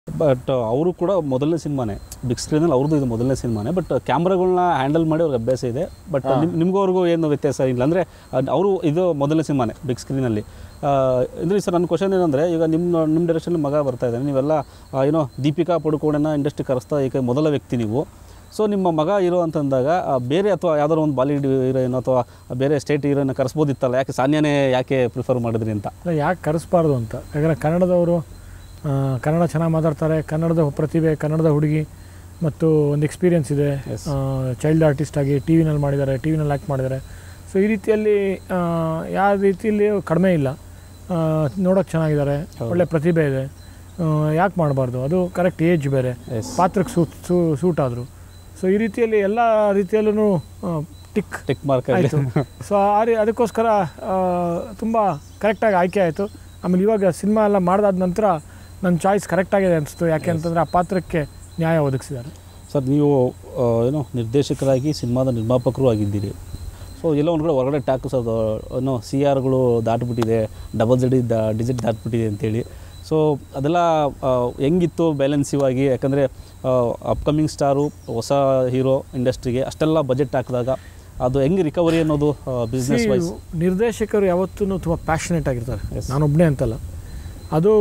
But ಅವರು ಕೂಡ ಮೊದಲನೇ ಸಿನಿಮಾನೇ ಬಿಗ್ ಸ್ಕ್ರೀನಲ್ಲಿ ಅವ್ರದ್ದು ಇದು ಮೊದಲನೇ ಸಿನಿಮಾನೇ ಬಟ್ ಕ್ಯಾಮ್ರಾಗಳನ್ನ ಹ್ಯಾಂಡಲ್ ಮಾಡಿ ಅವ್ರಿಗೆ ಅಭ್ಯಾಸ ಇದೆ ಬಟ್ ನಿಮ್ ನಿಮಗೂ ಅವ್ರಿಗೂ ಏನು ವ್ಯತ್ಯಾಸ ಇಲ್ಲ ಅಂದರೆ ಅವರು ಇದು ಮೊದಲನೇ ಸಿನಿಮಾನೇ ಬಿಗ್ ಸ್ಕ್ರೀನಲ್ಲಿ ಅಂದರೆ ಸರ್ ನನ್ನ ಕ್ವಶನ್ ಏನಂದರೆ ಈಗ ನಿಮ್ಮ ನಿಮ್ಮ ಡೈರೆಕ್ಷನ್ ಮಗ ಬರ್ತಾ ಇದ್ದಾನೆ ನೀವೆಲ್ಲ ಆ, ಏನೋ ದೀಪಿಕಾ ಪಡುಕೋಣನ ಇಂಡಸ್ಟ್ರಿ ಕರೆಸ್ತಾ ಈಗ ಮೊದಲ ವ್ಯಕ್ತಿ ನೀವು ಸೊ ನಿಮ್ಮ ಮಗ ಹೀರೋ ಅಂತಂದಾಗ ಆ, ಬೇರೆ ಅಥವಾ ಯಾವ್ದಾದ್ರು ಒಂದು ಬಾಲಿವುಡ್ ಹೀರೋಯಿನ್ ಅಥವಾ ಬೇರೆ ಸ್ಟೇಟ್ ಹೀರೋಯಿನ್ ಕರೆಸ್ಬೋದಿತ್ತಲ್ಲ ಯಾಕೆ ಸಾನ್ಯನೇ ಯಾಕೆ ಪ್ರಿಫರ್ ಮಾಡಿದ್ರಿ ಅಂತ ಅಲ್ಲ ಯಾಕೆ ಕರೆಸ್ಬಾರ್ದು ಅಂತ ಯಾಕಂದರೆ ಕನ್ನಡದವರು ಆ, ಕನ್ನಡ ಚೆನ್ನಾಗಿ ಮಾತಾಡ್ತಾರೆ ಕನ್ನಡದ ಪ್ರತಿಭೆ ಕನ್ನಡದ ಹುಡುಗಿ ಮತ್ತು ಒಂದು ಎಕ್ಸ್ಪೀರಿಯನ್ಸ್ ಇದೆ Yes. ಚೈಲ್ಡ್ ಆರ್ಟಿಸ್ಟ್ ಆಗಿ ಟಿ ವಿನಲ್ಲಿ ಮಾಡಿದ್ದಾರೆ ಟಿ ವಿನಲ್ಲಿ ಆ್ಯಕ್ಟ್ ಮಾಡಿದ್ದಾರೆ ಸೊ ಈ ರೀತಿಯಲ್ಲಿ ಆ, ಯಾವ ರೀತಿಯಲ್ಲಿ ಕಡಿಮೆ ಇಲ್ಲ ನೋಡೋಕೆ ಚೆನ್ನಾಗಿದ್ದಾರೆ ಒಳ್ಳೆ ಪ್ರತಿಭೆ ಇದೆ ಯಾಕೆ ಮಾಡಬಾರ್ದು ಅದು ಕರೆಕ್ಟ್ ಏಜ್ ಬೇರೆ Yes. ಪಾತ್ರಕ್ಕೆ ಸೂಟ್ ಸೂ ಸೂಟ್ ಆದರು ಸೊ ಈ ರೀತಿಯಲ್ಲಿ ಎಲ್ಲ ರೀತಿಯಲ್ಲೂ ಟಿಕ್ ಟಿಕ್ ಮಾರ್ಕ್ ಆಯಿತು ಸೊ ಆ ರೀ ಅದಕ್ಕೋಸ್ಕರ ತುಂಬ ಕರೆಕ್ಟಾಗಿ ಆಯ್ಕೆ ಆಯಿತು ಆಮೇಲೆ ಇವಾಗ ಸಿನಿಮಾ ಎಲ್ಲ ಮಾಡಿದಾದ ನಂತರ ನನ್ನ ಚಾಯ್ಸ್ ಕರೆಕ್ಟಾಗಿದೆ ಅನಿಸ್ತು ಯಾಕೆ ಅಂತಂದರೆ ಆ ಪಾತ್ರಕ್ಕೆ ನ್ಯಾಯ ಒದಗಿಸಿದ್ದಾರೆ ಸರ್ ನೀವು ಆ, ಏನೋ ನಿರ್ದೇಶಕರಾಗಿ ಸಿನಿಮಾದ ನಿರ್ಮಾಪಕರು ಆಗಿದ್ದೀರಿ ಸೊ ಎಲ್ಲ ಒಂದು ಕಡೆ ಹೊರಗಡೆ ಟ್ಯಾಕ್ ಸರ್ ಏನೋ ಸಿ ಆರ್ಗಳು ದಾಟ್ಬಿಟ್ಟಿದೆ ಡಬಲ್ ಜಡಿ ದಾ ಡಿಜಿಟ್ ದಾಟ್ಬಿಟ್ಟಿದೆ ಅಂತೇಳಿ ಸೊ ಅದೆಲ್ಲ ಆ, ಹೆಂಗಿತ್ತು ಬ್ಯಾಲೆನ್ಸಿವ್ ಆಗಿ ಯಾಕಂದರೆ ಅಪ್ಕಮಿಂಗ್ ಸ್ಟಾರು ಹೊಸ ಹೀರೋ ಇಂಡಸ್ಟ್ರಿಗೆ ಅಷ್ಟೆಲ್ಲ ಬಜೆಟ್ ಹಾಕಿದಾಗ ಅದು ಹೆಂಗೆ ರಿಕವರಿ ಅನ್ನೋದು ಬಿಸ್ನೆಸ್ ವೈಸ್ See, ನಿರ್ದೇಶಕರು ಯಾವತ್ತೂ ತುಂಬ ಪ್ಯಾಷನೇಟ್ ಆಗಿರ್ತಾರೆ Yes. ನಾನೊಬ್ಬನೇ ಅಂತಲ್ಲ ಅದು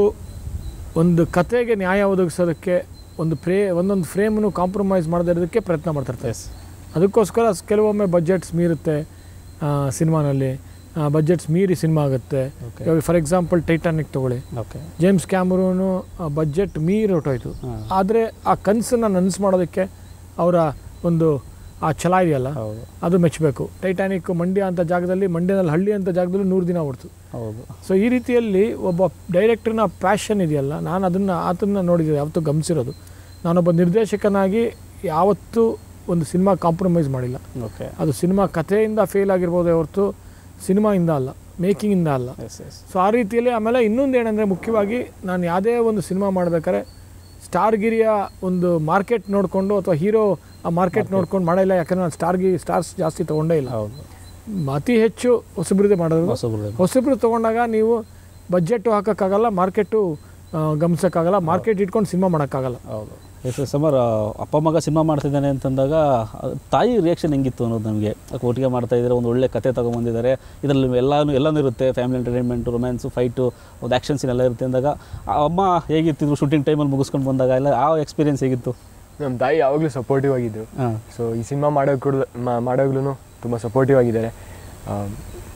ಒಂದು ಕತೆಗೆ ನ್ಯಾಯ ಒದಗಿಸೋದಕ್ಕೆ ಒಂದು ಪ್ರೇ ಒಂದೊಂದು ಫ್ರೇಮನ್ನು ಕಾಂಪ್ರಮೈಸ್ ಮಾಡದೇ ಇರೋದಕ್ಕೆ ಪ್ರಯತ್ನ ಮಾಡ್ತಿರ್ತಾರೆ ಎಸ್ ಅದಕ್ಕೋಸ್ಕರ ಸ್- ಕೆಲವೊಮ್ಮೆ ಬಜೆಟ್ಸ್ ಮೀರುತ್ತೆ ಸಿನಿಮಾನಲ್ಲಿ ಬಜೆಟ್ಸ್ ಮೀರಿ ಸಿನಿಮಾ ಆಗುತ್ತೆ ಓಕೆ ಇವಾಗ ಫಾರ್ ಎಕ್ಸಾಂಪಲ್ ಟೈಟಾನಿಕ್ ತೊಗೊಳ್ಳಿ ಓಕೆ ಜೇಮ್ಸ್ ಕ್ಯಾಮರೂನು ಬಜೆಟ್ ಮೀರಿ ಹೊರಟೋಯ್ತು ಹಾಂ ಆದರೆ ಆ ಕನಸನ್ನು ನನಸು ಮಾಡೋದಕ್ಕೆ ಅವರ ಒಂದು ಆ ಛಲ ಇದೆಯಲ್ಲ ಹೌದು ಅದು ಮೆಚ್ಚಬೇಕು ಟೈಟಾನಿಕ್ ಮಂಡ್ಯ ಅಂತ ಜಾಗದಲ್ಲಿ ಮಂಡ್ಯದಲ್ಲಿ ಹಳ್ಳಿ ಅಂತ ಜಾಗದಲ್ಲಿ ನೂರು ದಿನ ಓಡ್ತು ಹೌದು ಸೊ ಈ ರೀತಿಯಲ್ಲಿ ಒಬ್ಬ ಡೈರೆಕ್ಟರ್ನ ಪ್ಯಾಷನ್ ಇದೆಯಲ್ಲ ನಾನು ಅದನ್ನು ಆತನ್ನ ನೋಡಿದ್ದೆ ಯಾವತ್ತೂ ಗಮನಿಸಿರೋದು ನಾನೊಬ್ಬ ನಿರ್ದೇಶಕನಾಗಿ ಯಾವತ್ತೂ ಒಂದು ಸಿನಿಮಾ ಕಾಂಪ್ರಮೈಸ್ ಮಾಡಿಲ್ಲ ಓಕೆ ಅದು ಸಿನಿಮಾ ಕಥೆಯಿಂದ ಫೇಲ್ ಆಗಿರ್ಬೋದೇ ಹೊರತು ಸಿನಿಮಾಯಿಂದ ಅಲ್ಲ ಮೇಕಿಂಗಿಂದ ಅಲ್ಲ ಎಸ್ ಎಸ್ ಸೊ ಆ ರೀತಿಯಲ್ಲಿ ಆಮೇಲೆ ಇನ್ನೊಂದು ಏನಂದರೆ ಮುಖ್ಯವಾಗಿ ನಾನು ಯಾವುದೇ ಒಂದು ಸಿನಿಮಾ ಮಾಡಬೇಕಾದ್ರೆ ಸ್ಟಾರ್ಗಿರಿಯ ಒಂದು ಮಾರ್ಕೆಟ್ ನೋಡಿಕೊಂಡು ಅಥವಾ ಹೀರೋ ಆ ಮಾರ್ಕೆಟ್ ನೋಡ್ಕೊಂಡು ಮಾಡಿಲ್ಲ ಯಾಕಂದರೆ ನಾನು ಸ್ಟಾರ್ಗಿ ಸ್ಟಾರ್ಸ್ ಜಾಸ್ತಿ ತೊಗೊಂಡೇ ಇಲ್ಲ ಹೌದು ಅತಿ ಹೆಚ್ಚು ಹೊಸಬ್ರದ್ದೇ ಮಾಡೋದು ಹೊಸಬ್ರು ಹೊಸಬ್ರು ತೊಗೊಂಡಾಗ ನೀವು ಬಜೆಟು ಹಾಕೋಕ್ಕಾಗಲ್ಲ ಮಾರ್ಕೆಟು ಗಮನಿಸೋಕ್ಕಾಗಲ್ಲ ಮಾರ್ಕೆಟ್ ಇಟ್ಕೊಂಡು ಸಿನಿಮಾ ಮಾಡೋಕ್ಕಾಗಲ್ಲ ಹೌದು ಎಸ್ ಎಸ್ ಸಮರ್ ಅಪ್ಪ ಮಗ ಸಿನಿಮಾ ಮಾಡ್ತಿದ್ದಾನೆ ಅಂತಂದಾಗ ಆ, ತಾಯಿ ರಿಯಾಕ್ಷನ್ ಹೆಂಗಿತ್ತು ಅನ್ನೋದು ನಮಗೆ ಒಟ್ಟಿಗೆ ಮಾಡ್ತಾ ಇದ್ದಾರೆ ಒಂದು ಒಳ್ಳೆ ಕತೆ ತೊಗೊಂಬಂದಿದ್ದಾರೆ ಇದರಲ್ಲಿ ಎಲ್ಲಾನು ಎಲ್ಲನೂ ಇರುತ್ತೆ ಫ್ಯಾಮಿಲಿ ಎಂಟರ್ಟೈನ್ಮೆಂಟು ರೊಮ್ಯಾನ್ಸು ಫೈಟು ಒಂದು ಆ್ಯಕ್ಷನ್ ಸೀನ್ ಎಲ್ಲ ಇರುತ್ತೆ ಅಂದಾಗ ಆ ಅಮ್ಮ ಹೇಗಿತ್ತಿದ್ರು ಶೂಟಿಂಗ್ ಟೈಮಲ್ಲಿ ಮುಗಿಸ್ಕೊಂಡು ಬಂದಾಗ ಎಲ್ಲ ಆ ಎಕ್ಸ್ಪೀರಿಯನ್ಸ್ ಹೇಗಿತ್ತು ನಮ್ಮ ತಾಯಿ ಯಾವಾಗಲೂ ಸಪೋರ್ಟಿವ್ ಆಗಿದ್ದರು ಹಾಂ ಸೊ ಈ ಸಿನಿಮಾ ಮಾಡೋ ಕೂಡ ಮಾಡೋಗ್ಲೂ ತುಂಬ ಸಪೋರ್ಟಿವ್ ಆಗಿದ್ದಾರೆ ಆಮ್,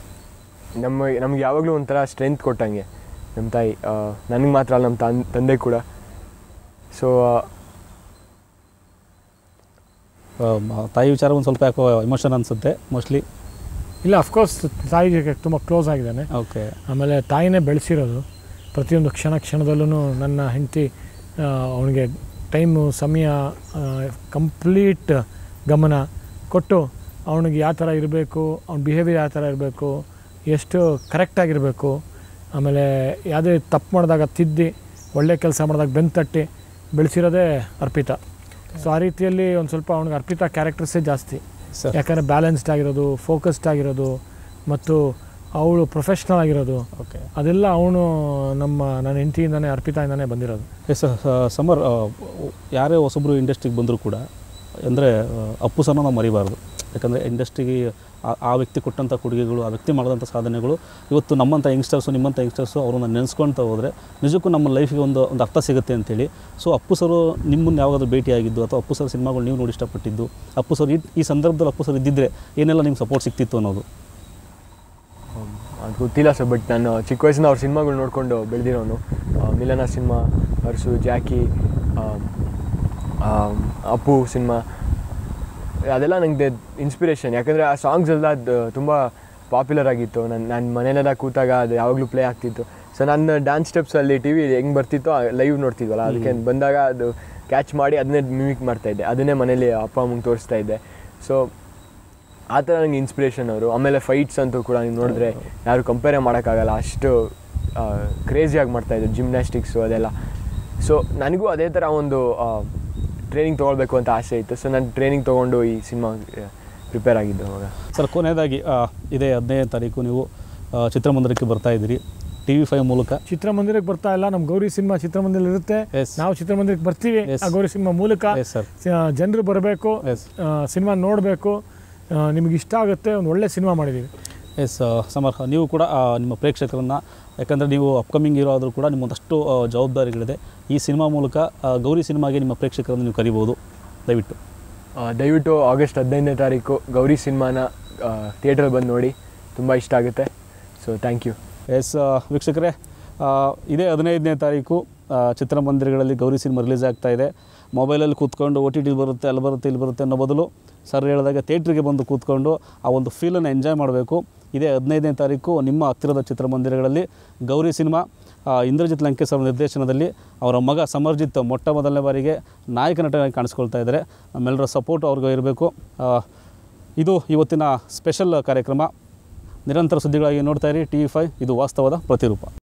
ನಮ್ಮ ನಮ್ಗೆ ಯಾವಾಗಲೂ ಒಂಥರ ಸ್ಟ್ರೆಂತ್ ಕೊಟ್ಟಂಗೆ ನಮ್ಮ ತಾಯಿ ನನಗೆ ಮಾತ್ರ ಅಲ್ಲ ನಮ್ಮ ತನ್ ತಂದೆ ಕೂಡ ಸೊ ತಾಯಿ ವಿಚಾರ ಒಂದು ಸ್ವಲ್ಪ ಯಾಕೋ ಎಮೋಷನ್ ಅನಿಸುತ್ತೆ ಮೋಸ್ಟ್ಲಿ ಇಲ್ಲ ಅಫ್ಕೋರ್ಸ್ ತಾಯಿಗೆ ತುಂಬ ಕ್ಲೋಸ್ ಆಗಿದ್ದಾನೆ ಓಕೆ ಆಮೇಲೆ ತಾಯಿನೇ ಬೆಳೆಸಿರೋದು ಪ್ರತಿಯೊಂದು ಕ್ಷಣ ಕ್ಷಣದಲ್ಲೂ ನನ್ನ ಹೆಂಡತಿ ಅವನಿಗೆ ಟೈಮು ಸಮಯ ಕಂಪ್ಲೀಟ್ ಗಮನ ಕೊಟ್ಟು ಅವನಿಗೆ ಯಾವ ಥರ ಇರಬೇಕು ಅವ್ನ ಬಿಹೇವಿಯರ್ ಯಾವ ಥರ ಇರಬೇಕು ಎಷ್ಟು ಕರೆಕ್ಟಾಗಿರಬೇಕು ಆಮೇಲೆ ಯಾವುದೇ ತಪ್ಪು ಮಾಡಿದಾಗ ತಿದ್ದಿ ಒಳ್ಳೆ ಕೆಲಸ ಮಾಡಿದಾಗ ಬೆನ್ನು ತಟ್ಟಿ ಬೆಳೆಸಿರೋದೇ ಅರ್ಪಿತಾ ಸೊ ಆ ರೀತಿಯಲ್ಲಿ ಒಂದು ಸ್ವಲ್ಪ ಅವ್ನಿಗೆ ಅರ್ಪಿತಾ ಕ್ಯಾರೆಕ್ಟರ್ಸೇ ಜಾಸ್ತಿ ಸರ್ ಯಾಕಂದರೆ ಬ್ಯಾಲೆನ್ಸ್ಡ್ ಆಗಿರೋದು ಫೋಕಸ್ಡ್ ಆಗಿರೋದು ಮತ್ತು ಅವಳು ಪ್ರೊಫೆಷ್ನಲ್ ಆಗಿರೋದು ಓಕೆ ಅದೆಲ್ಲ ಅವನು ನಮ್ಮ ನನ್ನ ಹೆಂಡತಿಯಿಂದನೇ ಅರ್ಪಿತಾಯಿಂದನೇ ಬಂದಿರೋದು ಎಸ್ ಸಮರ್ ಯಾರೇ ಹೊಸಬ್ರು ಇಂಡಸ್ಟ್ರಿಗೆ ಬಂದರೂ ಕೂಡ ಅಂದರೆ ಅಪ್ಪು ಸಹ ನಾವು ಮರಿಬಾರ್ದು ಯಾಕಂದರೆ ಇಂಡಸ್ಟ್ರಿಗೆ ಆ- ಆ ವ್ಯಕ್ತಿ ಕೊಟ್ಟಂಥ ಕೊಡುಗೆಗಳು ಆ ವ್ಯಕ್ತಿ ಮಾಡಿದಂಥ ಸಾಧನೆಗಳು ಇವತ್ತು ನಮ್ಮಂಥ ಯಂಗ್ಸ್ಟರ್ಸು ನಿಮ್ಮಂಥ ಯಂಗ್ಸ್ಟರ್ಸು ಅವ್ರನ್ನ ನೆನೆಸ್ಕೊಳ್ತಾ ಹೋದರೆ ನಿಜಕ್ಕೂ ನಮ್ಮ ಲೈಫಿಗೆ ಒಂದು ಒಂದು ಅರ್ಥ ಸಿಗುತ್ತೆ ಅಂತೇಳಿ ಸೊ ಅಪ್ಪು ಸರು ನಿಮ್ಮನ್ನು ಯಾವಾಗಾದ್ರೂ ಭೇಟಿಯಾಗಿದ್ದು ಅಥವಾ ಅಪ್ಪು ಸರ್ ಸಿನಿಮಾಗಳು ನೀವು ನೋಡಿ ಇಷ್ಟಪಟ್ಟಿದ್ದು ಅಪ್ಪು ಸರ್ ಈ ಈ ಸಂದರ್ಭದಲ್ಲಿ ಅಪ್ಪು ಸರ್ ಇದ್ದಿದ್ದರೆ ಏನೆಲ್ಲ ನಿಮ್ಗೆ ಸಪೋರ್ಟ್ ಸಿಕ್ತಿತ್ತು ಅನ್ನೋದು ಅದು ಗೊತ್ತಿಲ್ಲ ಸರ್ ಬಟ್ ನಾನು ಚಿಕ್ಕ ವಯಸ್ಸಿನ ಅವ್ರ ಸಿನಿಮಾಗಳು ನೋಡಿಕೊಂಡು ಬೆಳೆದಿರೋನು ಮಿಲನ ಸಿನಿಮಾ ಅರ್ಸು ಜಾಕಿ ಆಮ್, ಆಮ್, ಅಪ್ಪು ಸಿನಿಮಾ ಅದೆಲ್ಲ ನನಗೆ ಇನ್ಸ್ಪಿರೇಷನ್ ಯಾಕಂದರೆ ಆ ಸಾಂಗ್ಸ್ ಎಲ್ಲ ಅದು ತುಂಬ ಪಾಪ್ಯುಲರ್ ಆಗಿತ್ತು ನನ್ನ ನನ್ನ ಮನೇಲೆಲ್ಲ ಕೂತಾಗ ಅದು ಯಾವಾಗಲೂ ಪ್ಲೇ ಆಗ್ತಿತ್ತು ಸೊ ನನ್ನ ಡ್ಯಾನ್ಸ್ ಸ್ಟೆಪ್ಸಲ್ಲಿ ಟಿ ವಿ ಹೆಂಗೆ ಬರ್ತಿತ್ತೋ ಲೈವ್ ನೋಡ್ತಿದ್ವಲ್ಲ ಅದಕ್ಕೆ ಬಂದಾಗ ಅದು ಕ್ಯಾಚ್ ಮಾಡಿ ಅದನ್ನೇ ಮಿಮಿಕ್ ಮಾಡ್ತಾಯಿದ್ದೆ ಅದನ್ನೇ ಮನೇಲಿ ಅಪ್ಪ ಅಮ್ಮಂಗೆ ತೋರಿಸ್ತಾ ಇದ್ದೆ ಸೊ ಆ ಥರ ನನಗೆ ಇನ್ಸ್ಪಿರೇಷನ್ ಅವರು ಆಮೇಲೆ ಫೈಟ್ಸ್ ಅಂತೂ ಕೂಡ ನೀವು ನೋಡಿದ್ರೆ ಯಾರು ಕಂಪೇರೇ ಮಾಡೋಕ್ಕಾಗಲ್ಲ ಅಷ್ಟು ಕ್ರೇಜಿಯಾಗಿ ಮಾಡ್ತಾಯಿದ್ರು ಜಿಮ್ನಾಸ್ಟಿಕ್ಸು ಅದೆಲ್ಲ ಸೊ ನನಗೂ ಅದೇ ಥರ ಒಂದು ಟ್ರೈನಿಂಗ್ ತೊಗೊಳ್ಬೇಕು ಅಂತ ಆಸೆ ಇತ್ತು ಸೊ ನಾನು ಟ್ರೈನಿಂಗ್ ತೊಗೊಂಡು ಈ ಸಿನಿಮಾ ಪ್ರಿಪೇರ್ ಆಗಿದ್ದು ಅವಾಗ ಸರ್ ಕೊನೆಯದಾಗಿ ಆ, ಇದೇ ಹದಿನೈದನೇ ತಾರೀಕು ನೀವು ಆ, ಚಿತ್ರಮಂದಿರಕ್ಕೆ ಬರ್ತಾ ಇದ್ದೀರಿ ಟಿ ವಿ ಫೈವ್ ಮೂಲಕ ಚಿತ್ರಮಂದಿರಕ್ಕೆ ಬರ್ತಾ ಇಲ್ಲ ನಮ್ಮ ಗೌರಿ ಸಿನಿಮಾ ಚಿತ್ರಮಂದಿರ ಇರುತ್ತೆ Yes. ನಾವು ಚಿತ್ರಮಂದಿರಕ್ಕೆ ಬರ್ತೀವಿ Yes. ಆ ಗೌರಿ ಸಿನಿಮಾ ಮೂಲಕ ಎಸ್ ಸರ್ ಜನರು ಬರಬೇಕು ಎಸ್ ಸಿನಿಮಾ ನೋಡಬೇಕು ನಿಮ್ಗೆ ಇಷ್ಟ ಆಗುತ್ತೆ ಒಂದು ಒಳ್ಳೆ ಸಿನಿಮಾ ಮಾಡಿದ್ದೀವಿ ಎಸ್ ಸಮರ್ ನೀವು ಕೂಡ ಆ, ನಿಮ್ಮ ಪ್ರೇಕ್ಷಕರನ್ನು ಯಾಕಂದರೆ ನೀವು ಅಪ್ಕಮಿಂಗ್ ಹೀರೋ ಆದರೂ ಕೂಡ ನಿಮ್ಮೊಂದಷ್ಟು ಆ, ಜವಾಬ್ದಾರಿಗಳಿದೆ ಈ ಸಿನಿಮಾ ಮೂಲಕ ಆ, ಗೌರಿ ಸಿನಿಮಾಗೆ ನಿಮ್ಮ ಪ್ರೇಕ್ಷಕರನ್ನು ನೀವು ಕರಿಬೋದು ದಯವಿಟ್ಟು ಆ, ದಯವಿಟ್ಟು ಆಗಸ್ಟ್ ಹದಿನೈದನೇ ತಾರೀಕು ಗೌರಿ ಸಿನಿಮಾನ ಥಿಯೇಟ್ರಲ್ಲಿ ಬಂದು ನೋಡಿ ತುಂಬ ಇಷ್ಟ ಆಗುತ್ತೆ ಸೊ ಥ್ಯಾಂಕ್ ಯು ಎಸ್ ವೀಕ್ಷಕರೇ ಆ, ಇದೇ ಹದಿನೈದನೇ ತಾರೀಕು ಆ, ಚಿತ್ರಮಂದಿರಗಳಲ್ಲಿ ಗೌರಿ ಸಿನಿಮಾ ರಿಲೀಸ್ ಆಗ್ತಾ ಇದೆ ಮೊಬೈಲಲ್ಲಿ ಕೂತ್ಕೊಂಡು ಓ ಟಿ ಟಿ ಬರುತ್ತೆ ಅಲ್ಲಿ ಬರುತ್ತೆ ಇಲ್ಲಿ ಬರುತ್ತೆ ಅನ್ನೋ ಬದಲು ಸರ್ ಹೇಳಿದಾಗ ಥಿಯೇಟ್ರಿಗೆ ಬಂದು ಕೂತ್ಕೊಂಡು ಆ ಒಂದು ಫೀಲನ್ನು ಎಂಜಾಯ್ ಮಾಡಬೇಕು ಇದೇ ಹದಿನೈದನೇ ತಾರೀಕು ನಿಮ್ಮ ಹತ್ತಿರದ ಚಿತ್ರಮಂದಿರಗಳಲ್ಲಿ ಗೌರಿ ಸಿನಿಮಾ ಆ, ಇಂದ್ರಜಿತ್ ಲಂಕೇಶ್ ಅವರ ನಿರ್ದೇಶನದಲ್ಲಿ ಅವರ ಮಗ ಸಮರ್ಜಿತ್ ಮೊಟ್ಟ ಮೊದಲನೇ ಬಾರಿಗೆ ನಾಯಕ ನಟನಾಗಿ ಕಾಣಿಸ್ಕೊಳ್ತಾ ಇದ್ದಾರೆ ನಮ್ಮೆಲ್ಲರ ಸಪೋರ್ಟ್ ಅವ್ರಿಗೆ ಇರಬೇಕು ಇದು ಇವತ್ತಿನ ಸ್ಪೆಷಲ್ ಕಾರ್ಯಕ್ರಮ ನಿರಂತರ ಸುದ್ದಿಗಳಾಗಿ ನೋಡ್ತಾ ಇರಿ ಟಿ ವಿ ಫೈವ್ ಇದು ವಾಸ್ತವದ ಪ್ರತಿರೂಪ